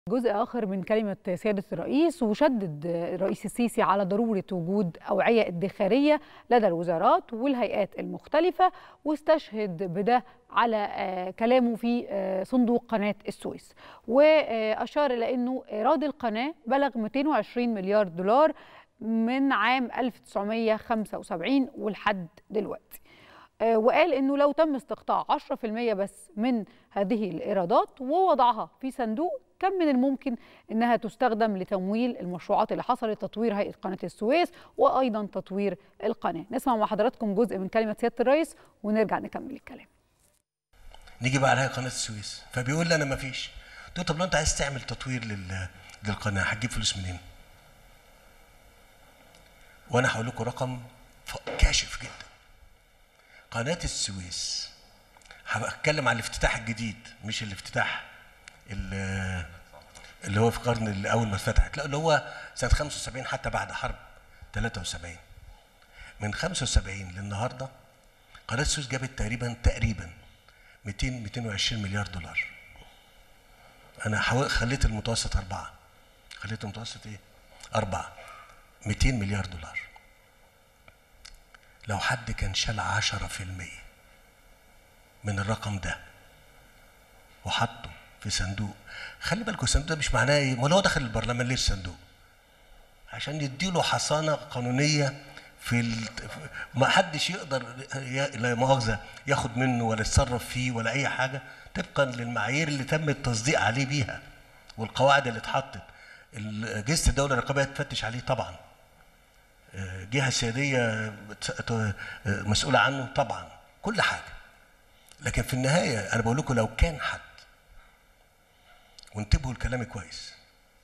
جزء آخر من كلمة سيادة الرئيس وشدد الرئيس السيسي على ضرورة وجود أوعية ادخارية لدى الوزارات والهيئات المختلفة واستشهد بده على كلامه في صندوق قناة السويس وأشار إلى أنه إيراد القناة بلغ 220 مليار دولار من عام 1975 ولحد دلوقتي وقال انه لو تم استقطاع 10% بس من هذه الايرادات ووضعها في صندوق كم من الممكن انها تستخدم لتمويل المشروعات اللي حصلت تطوير هيئه قناه السويس وايضا تطوير القناه نسمع مع حضراتكم جزء من كلمه سياده الرئيس ونرجع نكمل الكلام نيجي بقى على قناه السويس فبيقول لي انا ما فيش قلت طب لو انت عايز تعمل تطوير لل... للقناه هتجيب فلوس منين وانا هقول لكم رقم كاشف جدا قناة السويس هتكلم عن الافتتاح الجديد مش الافتتاح اللي هو في القرن اللي اول ما اتفتحت لا اللي هو سنه 75 حتى بعد حرب 73 من 75 للنهارده قناه السويس جابت تقريبا تقريبا 200 220 مليار دولار انا خليت المتوسط أربعة خليت المتوسط ايه أربعة 200 مليار دولار لو حد كان شال عشرة في المية من الرقم ده وحطه في صندوق خلي بالكم الصندوق ده مش معناه ايه امال هو دخل البرلمان ليه الصندوق عشان يديله حصانه قانونيه في ال... ما حدش يقدر ي... لا مؤاخذه ياخد منه ولا يتصرف فيه ولا اي حاجه طبقا للمعايير اللي تم التصديق عليه بيها والقواعد اللي اتحطت اجهزه الدوله الرقابيه تفتش عليه طبعا جهه سياديه مسؤوله عنه طبعا كل حاجه لكن في النهايه انا بقول لكم لو كان حد وانتبهوا لكلامي كويس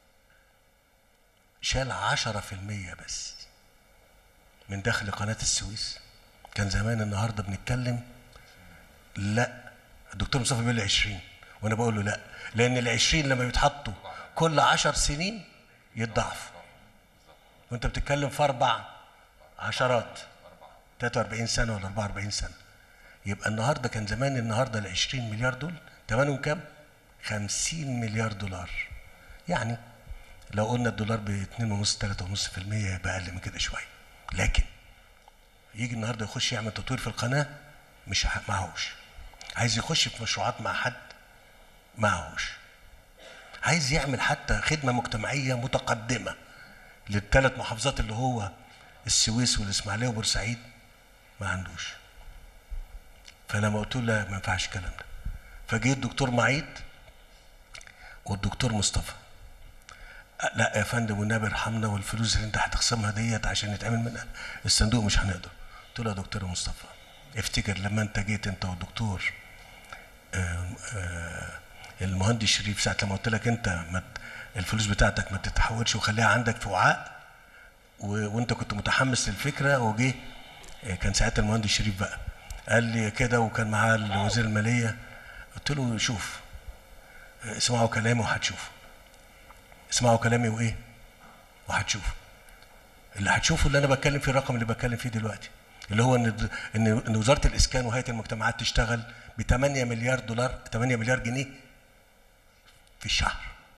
شال عشرة في المية بس من داخل قناة السويس كان زمان النهاردة بنتكلم لا الدكتور مصطفى بيقول لي 20 وانا بقول له لا لان ال 20 لما بيتحطوا كل 10 سنين يتضاعفوا وانت بتتكلم في اربع عشرات 43 سنه ولا 44 سنه يبقى النهارده كان زمان النهارده ال 20 مليار دول ثمنهم كام؟ 50 مليار دولار يعني لو قلنا الدولار ب 2.5 3.5% يبقى اقل من كده شويه لكن يجي النهارده يخش يعمل تطوير في القناه مش معهوش عايز يخش في مشروعات مع حد معهوش عايز يعمل حتى خدمه مجتمعيه متقدمه للثلاث محافظات اللي هو السويس والاسماعيليه وبورسعيد ما عندوش فلما قلت له لا ما ينفعش الكلام ده فجه الدكتور معيد والدكتور مصطفى لا يا فندم والنبي ارحمنا والفلوس اللي انت هتخصمها ديت عشان يتعمل منها الصندوق مش هنقدر قلت له يا دكتور مصطفى افتكر لما انت جيت انت والدكتور آآ آآ المهندس شريف ساعه لما قلت لك انت ما الفلوس بتاعتك ما تتحولش وخليها عندك في وعاء وانت كنت متحمس للفكره وجه كان ساعتها المهندس شريف بقى قال لي كده وكان معاه وزير الماليه قلت له شوف اسمعوا كلامي وهتشوفوا اسمعوا كلامي وايه وهتشوفوا اللي هتشوفوا اللي انا بتكلم فيه الرقم اللي بتكلم فيه دلوقتي اللي هو ان ان ان وزاره الاسكان وهيئه المجتمعات تشتغل ب 8 مليار دولار 8 مليار جنيه في الشهر